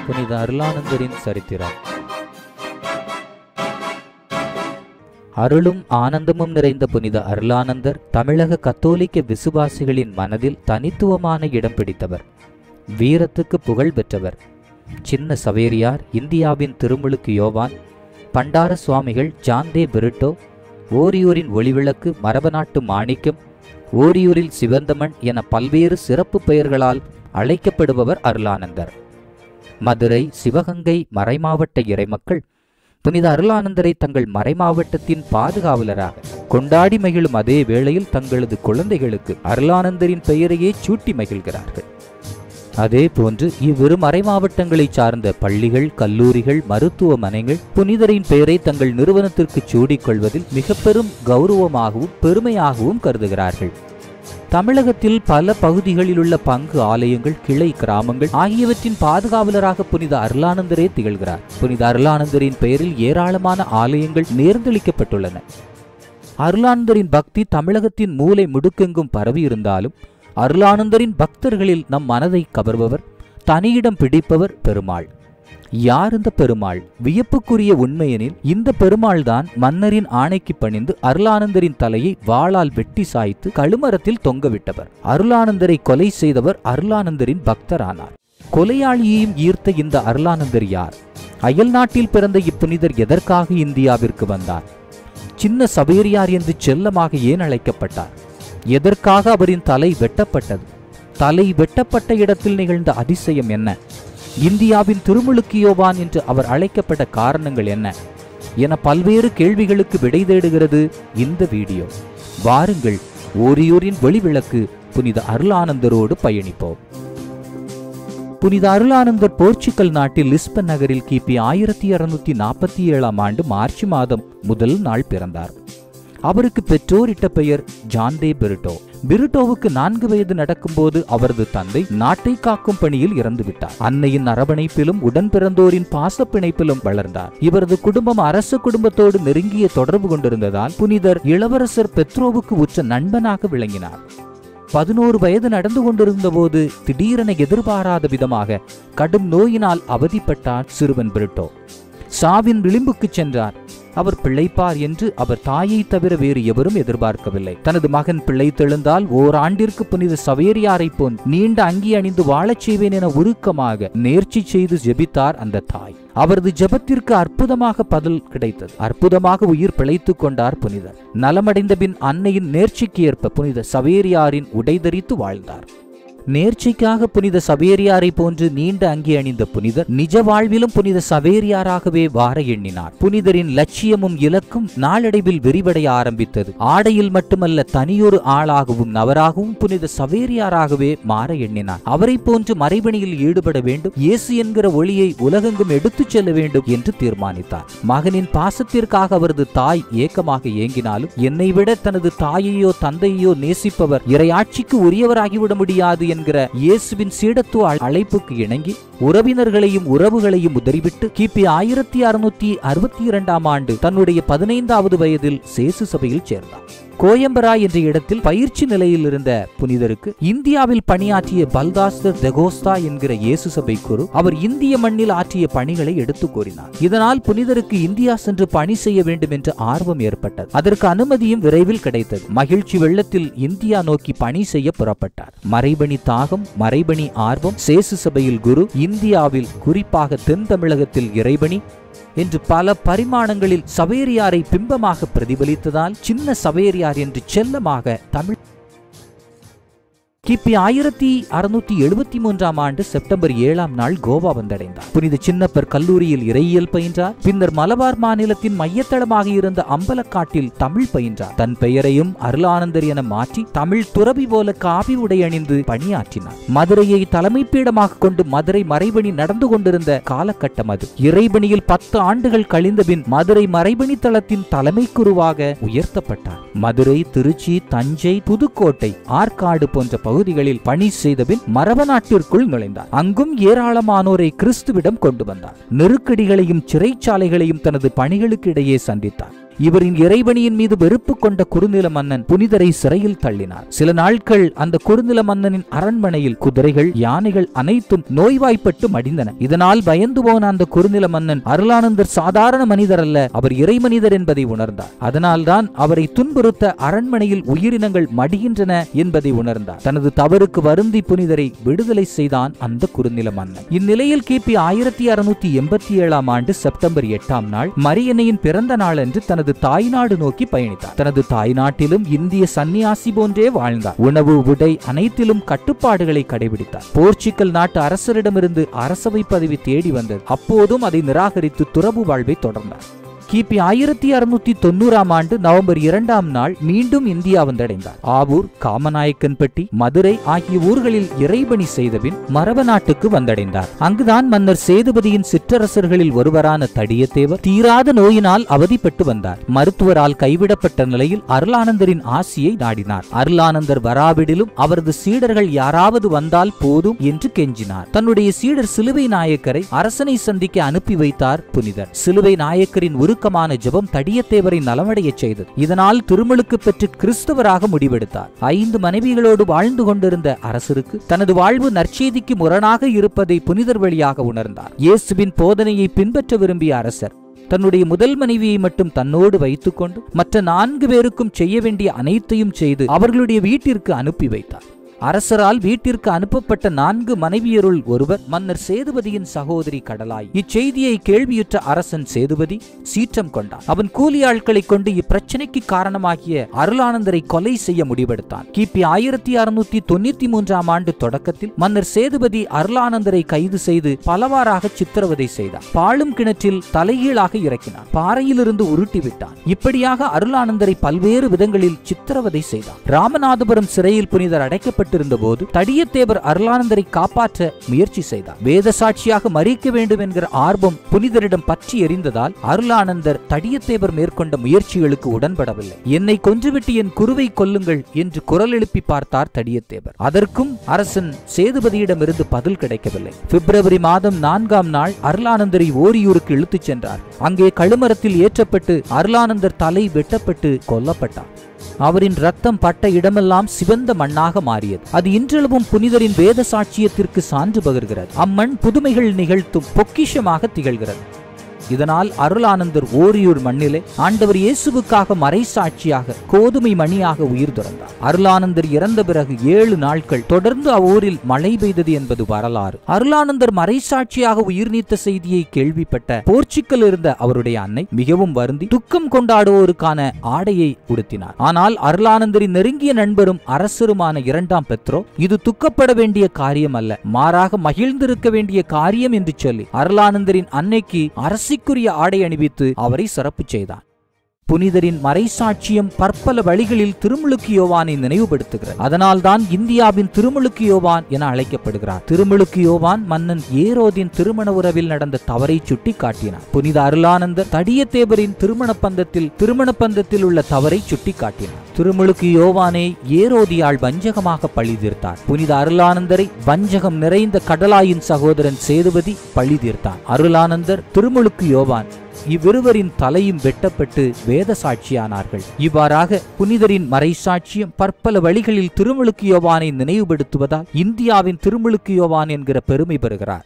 புனித அருளானந்தரின் சரித்திரம் அருளும் ஆனந்தமும் நிறைந்த புனித அருளானந்தர் தமிழக கத்தோலிக்க விசுவாசிகளின் மனதில் தனித்துவமான இடம் பிடித்தவர் வீரத்துக்கு புகழ் பெற்றவர் சின்ன சவேரியார் இந்தியாவின் திருமுழுக்கு யோவான் பண்டார சுவாமிகள் ஜாந்தே பிரிட்டோ ஓரியூரின் ஒளிவிளக்கு மரபநாட்டு மாணிக்கம் ஓரியூரில் சிவந்தமன் என பல்வேறு சிறப்பு பெயர்களால் அழைக்கப்படுபவர் அருளானந்தர் மதுரை சிவகங்கை மறைமாவட்ட இறைமக்கள் புனித அருளானந்தரை தங்கள் மறைமாவட்டத்தின் பாதுகாவலராக கொண்டாடி மகிழும் அதே வேளையில் தங்களது குழந்தைகளுக்கு அருளானந்தரின் பெயரையே சூட்டி மகிழ்கிறார்கள் அதே போன்று இவ்விரு மறைமாவட்டங்களைச் சார்ந்த பள்ளிகள் கல்லூரிகள் மருத்துவமனைகள் புனிதரின் பெயரை தங்கள் நிறுவனத்திற்கு சூடிக் கொள்வதில் மிக பெரும் கௌரவமாகவும் பெருமையாகவும் கருதுகிறார்கள் தமிழகத்தில் பல பகுதிகளில் உள்ள பங்கு ஆலயங்கள் கிளை கிராமங்கள் ஆகியவற்றின் பாதுகாவலராக புனித அருளானந்தரே திகழ்கிறார் புனித அருளானந்தரின் பெயரில் ஏராளமான ஆலயங்கள் நேர்ந்தளிக்கப்பட்டுள்ளன அருளானந்தரின் பக்தி தமிழகத்தின் மூலை முடுக்கெங்கும் பரவி இருந்தாலும் அருளானந்தரின் பக்தர்களில் நம் மனதை கவர்பவர் தனியிடம் பிடிப்பவர் பெருமாள் யார் இந்த பெருமாள் வியப்புக்குரிய உண்மையெனில் இந்த பெருமாள் தான் மன்னரின் ஆணைக்கு பணிந்து அருளானந்தரின் தலையை வாளால் வெட்டி சாய்த்து கழுமரத்தில் தொங்கவிட்டவர் அருளானந்தரை கொலை செய்தவர் அருளானந்தரின் பக்தரானார் கொலையாளியையும் ஈர்த்த இந்த அருளானந்தர் யார் அயல் நாட்டில் பிறந்த இப்புனிதர் எதற்காக இந்தியாவிற்கு வந்தார் சின்ன சவேரியார் என்று செல்லமாக ஏன் அழைக்கப்பட்டார் எதற்காக அவரின் தலை வெட்டப்பட்டது தலை வெட்டப்பட்ட இடத்தில் நிகழ்ந்த அதிசயம் என்ன இந்தியாவின் திருமுழுக்கு யோவான் என்று அவர் அழைக்கப்பட்ட காரணங்கள் என்ன என பல்வேறு கேள்விகளுக்கு விடை தேடுகிறது இந்த வீடியோ வாருங்கள் ஓரியூரின் வெளிவிளக்கு புனித அருளானந்தரோடு பயணிப்போம் புனித அருளானந்தர் போர்ச்சுகல் நாட்டில் லிஸ்பன் நகரில் கிபி ஆயிரத்தி அறுநூத்தி நாற்பத்தி ஏழாம் ஆண்டு மார்ச் மாதம் முதல் நாள் பிறந்தார் அவருக்கு பெற்றோர் இட்ட பெயர் ஜான்தே பிரிட்டோ பிரிட்டோவுக்கு நான்கு வயது நடக்கும்போது அவரது தந்தை நாட்டை காக்கும் பணியில் இறந்துவிட்டார் அன்னையின் அரவணைப்பிலும் உடன் பிறந்தோரின் பாசப்பிணைப்பிலும் வளர்ந்தார் இவரது குடும்பம் அரச குடும்பத்தோடு நெருங்கிய தொடர்பு கொண்டிருந்ததால் புனிதர் இளவரசர் பெத்ரோவுக்கு உற்ற நண்பனாக விளங்கினார் பதினோரு வயது நடந்து கொண்டிருந்த போது திடீரென எதிர்பாராத விதமாக கடும் நோயினால் அவதிப்பட்டார் சிறுவன் பிரிட்டோ சாவின் விளிம்புக்கு சென்றார் அவர் பிழைப்பார் என்று அவர் தாயை தவிர வேறு எவரும் எதிர்பார்க்கவில்லை தனது மகன் பிழைத்தெழுந்தால் ஓராண்டிற்கு புனித சவேரியாரை போன் நீண்ட அங்கி அணிந்து வாழச் செய்வேன் என உருக்கமாக நேர்ச்சி செய்து ஜெபித்தார் அந்த தாய் அவரது ஜெபத்திற்கு அற்புதமாக பதில் கிடைத்தது அற்புதமாக உயிர் பிழைத்துக் கொண்டார் புனிதர் நலமடைந்த பின் அன்னையின் நேர்ச்சிக்கு ஏற்ப புனித சவேரியாரின் உடைதரித்து வாழ்ந்தார் நேர்ச்சிக்காக புனித சவேரியாரை போன்று நீண்ட அங்கி அணிந்த புனிதர் நிஜ வாழ்விலும் புனித சவேரியாராகவே வார எண்ணினார் புனிதரின் லட்சியமும் இலக்கும் நாளடைவில் விரிவடைய ஆரம்பித்தது ஆடையில் மட்டுமல்ல தனியொரு ஆளாகவும் நவராகவும் புனித சவேரியாராகவே மாற எண்ணினார் அவரை போன்று மறைபணியில் ஈடுபட வேண்டும் இயேசு என்கிற ஒளியை உலகெங்கும் எடுத்துச் செல்ல வேண்டும் என்று தீர்மானித்தார் மகனின் பாசத்திற்காக அவரது தாய் ஏக்கமாக ஏங்கினாலும் என்னை விட தனது தாயையோ தந்தையோ நேசிப்பவர் இறையாட்சிக்கு உரியவராகிவிட முடியாது என்கிற இயேசுவின் சீடத்துவ அழைப்புக்கு இணங்கி உறவினர்களையும் உறவுகளையும் உதறிவிட்டு கிபி ஆயிரத்தி அறுநூத்தி அறுபத்தி இரண்டாம் ஆண்டு தன்னுடைய பதினைந்தாவது வயதில் சேசு சபையில் சேர்ந்தார் கோயம்பரா என்ற இடத்தில் பயிற்சி நிலையில் இருந்த புனிதருக்கு இந்தியாவில் பணியாற்றிய பல்தாஸ்தர் தெகோஸ்தா என்கிற இயேசு சபை குரு அவர் இந்திய மண்ணில் ஆற்றிய பணிகளை எடுத்து கூறினார் இதனால் புனிதருக்கு இந்தியா சென்று பணி செய்ய வேண்டும் என்ற ஆர்வம் ஏற்பட்டது அதற்கு அனுமதியும் விரைவில் கிடைத்தது மகிழ்ச்சி வெள்ளத்தில் இந்தியா நோக்கி பணி செய்ய புறப்பட்டார் மறைபணி தாகம் மறைபணி ஆர்வம் சேசு சபையில் குரு இந்தியாவில் குறிப்பாக தென் தமிழகத்தில் இறைபணி என்று பல பரிமாணங்களில் சவேரியாரை பிம்பமாக பிரதிபலித்ததால் சின்ன சவேரியார் என்று செல்லமாக தமிழ் கிபி ஆயிரத்தி அறுநூத்தி எழுபத்தி மூன்றாம் ஆண்டு செப்டம்பர் ஏழாம் நாள் கோவா வந்தடைந்தார் புனித சின்னப்பர் கல்லூரியில் இறையியல் பயின்றார் பின்னர் மலபார் மாநிலத்தின் மையத்தளமாக இருந்த அம்பலக்காட்டில் தமிழ் பயின்றார் தன் பெயரையும் அருளானந்தர் என மாற்றி தமிழ் துறவி போல காவி உடை அணிந்து பணியாற்றினார் மதுரையை தலைமை பீடமாக கொண்டு மதுரை மறைபணி நடந்து கொண்டிருந்த காலகட்டம் அது இறைபணியில் பத்து ஆண்டுகள் கழிந்த பின் மதுரை மறைபணி தளத்தின் தலைமை குருவாக உயர்த்தப்பட்டார் மதுரை திருச்சி தஞ்சை புதுக்கோட்டை ஆற்காடு போன்ற பகுதிகளில் பணி செய்தபின் மரபநாட்டிற்குள் நுழைந்தார் அங்கும் ஏராளமானோரை கிறிஸ்துவிடம் கொண்டு வந்தார் நெருக்கடிகளையும் சிறைச்சாலைகளையும் தனது பணிகளுக்கு இடையே சந்தித்தார் இவரின் இறைவனியின் மீது வெறுப்பு கொண்ட குறுநில மன்னன் புனிதரை சிறையில் தள்ளினார் சில நாட்கள் அந்த குறுநில மன்னனின் அரண்மனையில் குதிரைகள் யானைகள் அனைத்தும் நோய்வாய்ப்பட்டு மடிந்தன இதனால் பயந்து போன அந்த குறுநில மன்னன் அருளானந்தர் சாதாரண மனிதர் அல்ல அவர் இறைமனிதர் என்பதை உணர்ந்தார் அதனால்தான் அவரை துன்புறுத்த அரண்மனையில் உயிரினங்கள் மடிகின்றன என்பதை உணர்ந்தார் தனது தவறுக்கு வருந்தி புனிதரை விடுதலை செய்தான் அந்த குறுநில மன்னன் இந்நிலையில் கிபி ஆயிரத்தி அறுநூத்தி எண்பத்தி ஏழாம் ஆண்டு செப்டம்பர் எட்டாம் நாள் மரியன்னையின் பிறந்த நாளன்று தனது தாய்நாடு நோக்கி பயணித்தார் தனது தாய்நாட்டிலும் இந்திய சன்னியாசி போன்றே வாழ்ந்தார் உணவு உடை அனைத்திலும் கட்டுப்பாடுகளை கடைபிடித்தார் போர்ச்சுகல் நாட்டு அரசரிடமிருந்து அரசவை பதவி தேடி வந்தது அப்போதும் அதை நிராகரித்து துறவு வாழ்வை தொடர்ந்தார் கிபி ஆயிரத்தி அறுநூத்தி தொண்ணூறாம் ஆண்டு நவம்பர் இரண்டாம் நாள் மீண்டும் இந்தியா வந்தடைந்தார் ஆவூர் காமநாயக்கன்பட்டி மதுரை ஆகிய ஊர்களில் இறைபணி செய்தபின் மரப நாட்டுக்கு வந்தடைந்தார் அங்குதான் மன்னர் சேதுபதியின் சிற்றரசர்களில் ஒருவரான தடியத்தேவர் தீராத நோயினால் அவதிப்பட்டு வந்தார் மருத்துவரால் கைவிடப்பட்ட நிலையில் அருளானந்தரின் ஆசியை நாடினார் அருளானந்தர் வராவிடிலும் அவரது சீடர்கள் யாராவது வந்தால் போதும் என்று கெஞ்சினார் தன்னுடைய சீடர் சிலுவை நாயக்கரை அரசனை சந்திக்க அனுப்பி வைத்தார் புனிதர் சிலுவை நாயக்கரின் உருக்கமான ஜெபம் தடியத்தேவரை நலமடையச் செய்தது இதனால் திருமுழுக்கு பெற்று கிறிஸ்தவராக முடிவெடுத்தார் ஐந்து மனைவிகளோடு வாழ்ந்து கொண்டிருந்த அரசருக்கு தனது வாழ்வு நற்செய்திக்கு முரணாக இருப்பதை புனிதர் வழியாக உணர்ந்தார் இயேசுவின் போதனையை பின்பற்ற விரும்பிய அரசர் தன்னுடைய முதல் மனைவியை மட்டும் தன்னோடு வைத்துக்கொண்டு மற்ற நான்கு பேருக்கும் செய்ய வேண்டிய அனைத்தையும் செய்து அவர்களுடைய வீட்டிற்கு அனுப்பி வைத்தார் அரசரால் வீட்டிற்கு அனுப்பப்பட்ட நான்கு மனைவியருள் ஒருவர் மன்னர் சேதுபதியின் சகோதரி கடலாய் இச்செய்தியை கேள்வியுற்ற அரசன் சேதுபதி சீற்றம் கொண்டான் அவன் கூலி ஆட்களை கொண்டு இப்பிரச்சனைக்கு காரணமாகிய அருளானந்தரை கொலை செய்ய முடிவெடுத்தான் கிபி ஆயிரத்தி அறுநூத்தி தொண்ணூத்தி மூன்றாம் ஆண்டு தொடக்கத்தில் மன்னர் சேதுபதி அருளானந்தரை கைது செய்து பலவாறாக சித்திரவதை செய்தார் பாழும் கிணற்றில் தலைகீழாக இறக்கினான் பாறையிலிருந்து உருட்டி விட்டான் இப்படியாக அருளானந்தரை பல்வேறு விதங்களில் சித்திரவதை செய்தான் ராமநாதபுரம் சிறையில் புனிதர் அடைக்கப்பட்டு ஏற்பட்டிருந்த போது தடியத்தேவர் அருளானந்தரை காப்பாற்ற முயற்சி செய்தார் வேத சாட்சியாக மறிக்க வேண்டும் என்கிற ஆர்வம் புனிதரிடம் பற்றி எரிந்ததால் அருளானந்தர் தடியத்தேவர் மேற்கொண்ட முயற்சிகளுக்கு உடன்படவில்லை என்னை கொன்றுவிட்டு என் குருவை கொல்லுங்கள் என்று குரல் எழுப்பி பார்த்தார் தடியத்தேவர் அதற்கும் அரசன் சேதுபதியிடமிருந்து பதில் கிடைக்கவில்லை பிப்ரவரி மாதம் நான்காம் நாள் அருளானந்தரை ஓரியூருக்கு இழுத்துச் சென்றார் அங்கே கழுமரத்தில் ஏற்றப்பட்டு அருளானந்தர் தலை வெட்டப்பட்டு கொல்லப்பட்டார் அவரின் ரத்தம் பட்ட இடமெல்லாம் சிவந்த மண்ணாக மாறியது அது இன்றளவும் புனிதரின் வேத சாட்சியத்திற்கு சான்று பகர்கிறது அம்மண் புதுமைகள் நிகழ்த்தும் பொக்கிஷமாக திகழ்கிறது இதனால் அருளானந்தர் ஓரியூர் மண்ணிலே ஆண்டவர் இயேசுவுக்காக மறைசாட்சியாக கோதுமை மணியாக உயிர் துறந்தார் அருளானந்தர் இறந்த பிறகு ஏழு நாட்கள் தொடர்ந்து அவ்வூரில் மழை பெய்தது என்பது வரலாறு அருளானந்தர் மறைசாட்சியாக உயிர் நீத்த செய்தியை கேள்விப்பட்ட போர்ச்சுக்கல் இருந்த அவருடைய அன்னை மிகவும் வருந்தி துக்கம் கொண்டாடுவோருக்கான ஆடையை உடுத்தினார் ஆனால் அருளானந்தரின் நெருங்கிய நண்பரும் அரசருமான இரண்டாம் பெத்ரோ இது துக்கப்பட வேண்டிய காரியம் அல்ல மாறாக மகிழ்ந்திருக்க வேண்டிய காரியம் என்று சொல்லி அருளானந்தரின் அன்னைக்கு அரசிக்குரிய ஆடை அணிவித்து அவரை சிறப்பு செய்தான் புனிதரின் மறைசாட்சியம் பற்பல வழிகளில் திருமுழுக்கு யோவானை நினைவுபடுத்துகிறது அதனால்தான் இந்தியாவின் திருமுழுக்கு யோவான் என அழைக்கப்படுகிறார் திருமுழுக்கு யோவான் மன்னன் ஏரோதின் திருமண உறவில் நடந்த தவறை சுட்டி காட்டினார் புனித அருளானந்தர் தடியத்தேவரின் திருமண பந்தத்தில் திருமண பந்தத்தில் உள்ள தவறை சுட்டி காட்டினார் திருமுழுக்கு யோவானை ஏரோதியால் வஞ்சகமாக பழி தீர்த்தார் புனித அருளானந்தரை வஞ்சகம் நிறைந்த கடலாயின் சகோதரன் சேதுபதி பழி தீர்த்தார் அருளானந்தர் திருமுழுக்கு யோவான் இவ்விருவரின் தலையும் வெட்டப்பட்டு வேத சாட்சியானார்கள் இவ்வாறாக புனிதரின் மறைசாட்சியம் பற்பல வழிகளில் திருமுழுக்கு யோவானை நினைவுபடுத்துவதால் இந்தியாவின் திருமுழுக்கு யோவான் என்கிற பெருமை பெறுகிறார்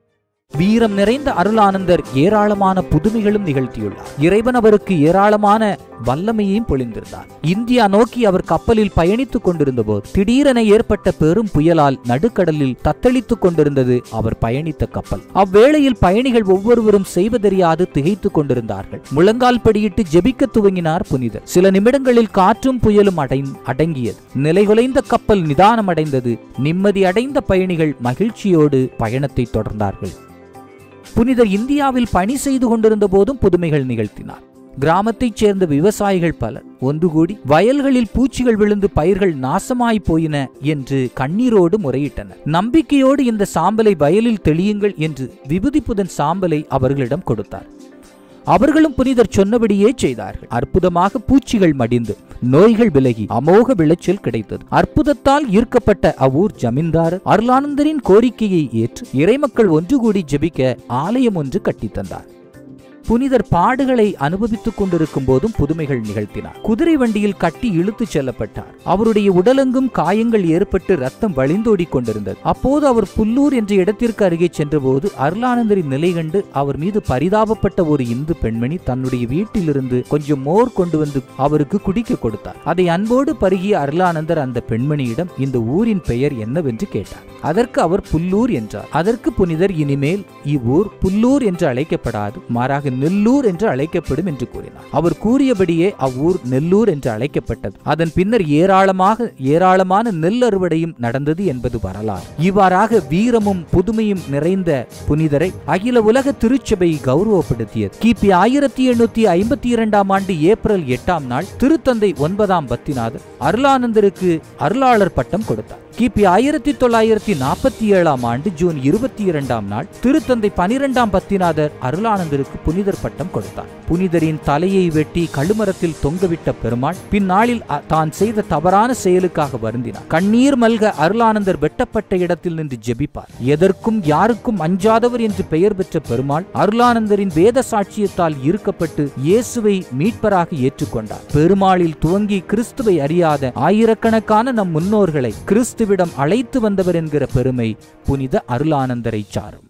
வீரம் நிறைந்த அருளானந்தர் ஏராளமான புதுமைகளும் நிகழ்த்தியுள்ளார் இறைவன் அவருக்கு ஏராளமான வல்லமையையும் பொழிந்திருந்தார் இந்தியா நோக்கி அவர் கப்பலில் பயணித்துக் கொண்டிருந்த போது திடீரென ஏற்பட்ட பெரும் புயலால் நடுக்கடலில் தத்தளித்துக் கொண்டிருந்தது அவர் பயணித்த கப்பல் அவ்வேளையில் பயணிகள் ஒவ்வொருவரும் செய்வதறியாது திகைத்துக் கொண்டிருந்தார்கள் முழங்கால் படியிட்டு ஜெபிக்க துவங்கினார் புனிதர் சில நிமிடங்களில் காற்றும் புயலும் அடை அடங்கியது நிலைகுலைந்த கப்பல் நிதானம் அடைந்தது நிம்மதி அடைந்த பயணிகள் மகிழ்ச்சியோடு பயணத்தை தொடர்ந்தார்கள் புனிதர் இந்தியாவில் பணி செய்து கொண்டிருந்த போதும் புதுமைகள் நிகழ்த்தினார் கிராமத்தைச் சேர்ந்த விவசாயிகள் பலர் ஒன்று கூடி வயல்களில் பூச்சிகள் விழுந்து பயிர்கள் நாசமாய் போயின என்று கண்ணீரோடு முறையிட்டனர் நம்பிக்கையோடு இந்த சாம்பலை வயலில் தெளியுங்கள் என்று விபூதிப்புதன் சாம்பலை அவர்களிடம் கொடுத்தார் அவர்களும் புனிதர் சொன்னபடியே செய்தார்கள் அற்புதமாக பூச்சிகள் மடிந்து நோய்கள் விலகி அமோக விளைச்சல் கிடைத்தது அற்புதத்தால் ஈர்க்கப்பட்ட அவ்வூர் ஜமீன்தார் அருளானந்தரின் கோரிக்கையை ஏற்று இறைமக்கள் ஒன்று கூடி ஜெபிக்க ஆலயம் ஒன்று கட்டித் தந்தார் புனிதர் பாடுகளை அனுபவித்துக் கொண்டிருக்கும் போதும் புதுமைகள் நிகழ்த்தினார் குதிரை வண்டியில் கட்டி இழுத்துச் செல்லப்பட்டார் அவருடைய உடலெங்கும் காயங்கள் ஏற்பட்டு ரத்தம் வழிந்தோடிக் கொண்டிருந்தது அப்போது அவர் புல்லூர் என்ற இடத்திற்கு அருகே சென்றபோது அருளானந்தரின் நிலை கண்டு அவர் மீது பரிதாபப்பட்ட ஒரு இந்து பெண்மணி தன்னுடைய வீட்டிலிருந்து கொஞ்சம் மோர் கொண்டு வந்து அவருக்கு குடிக்க கொடுத்தார் அதை அன்போடு பருகிய அருளானந்தர் அந்த பெண்மணியிடம் இந்த ஊரின் பெயர் என்னவென்று கேட்டார் அதற்கு அவர் புல்லூர் என்றார் அதற்கு புனிதர் இனிமேல் இவ்வூர் புல்லூர் என்று அழைக்கப்படாது மாறாக நெல்லூர் என்று அழைக்கப்படும் என்று கூறினார் அவர் கூறியபடியே அவ்வூர் நெல்லூர் என்று அழைக்கப்பட்டது அதன் பின்னர் ஏராளமாக ஏராளமான நெல் அறுவடையும் நடந்தது என்பது வரலாறு இவ்வாறாக வீரமும் புதுமையும் நிறைந்த புனிதரை அகில உலக திருச்சபை கௌரவப்படுத்தியது கிபி ஆயிரத்தி எண்ணூத்தி ஐம்பத்தி இரண்டாம் ஆண்டு ஏப்ரல் எட்டாம் நாள் திருத்தந்தை ஒன்பதாம் பத்திநாதர் அருளானந்தருக்கு அருளாளர் பட்டம் கொடுத்தார் கிபி ஆயிரத்தி தொள்ளாயிரத்தி நாற்பத்தி ஏழாம் ஆண்டு ஜூன் இருபத்தி இரண்டாம் நாள் திருத்தந்தை பனிரெண்டாம் பத்திநாதர் அருளானந்தருக்கு புனிதர் பட்டம் கொடுத்தார் புனிதரின் தலையை வெட்டி கழுமரத்தில் தொங்கவிட்ட பெருமாள் பின்னாளில் அ- தான் செய்த தவறான செயலுக்காக வருந்தினார் கண்ணீர் மல்க அருளானந்தர் வெட்டப்பட்ட இடத்தில் நின்று ஜெபிப்பார் எதற்கும் யாருக்கும் அஞ்சாதவர் என்று பெயர் பெற்ற பெருமாள் அருளானந்தரின் வேத சாட்சியத்தால் ஈர்க்கப்பட்டு இயேசுவை மீட்பராக ஏற்றுக்கொண்டார் பெருமாளில் துவங்கி கிறிஸ்துவை அறியாத ஆயிரக்கணக்கான நம் முன்னோர்களை கிறிஸ்துவிடம் அழைத்து வந்தவர் என்கிற பெருமை புனித அருளானந்தரை சாரும்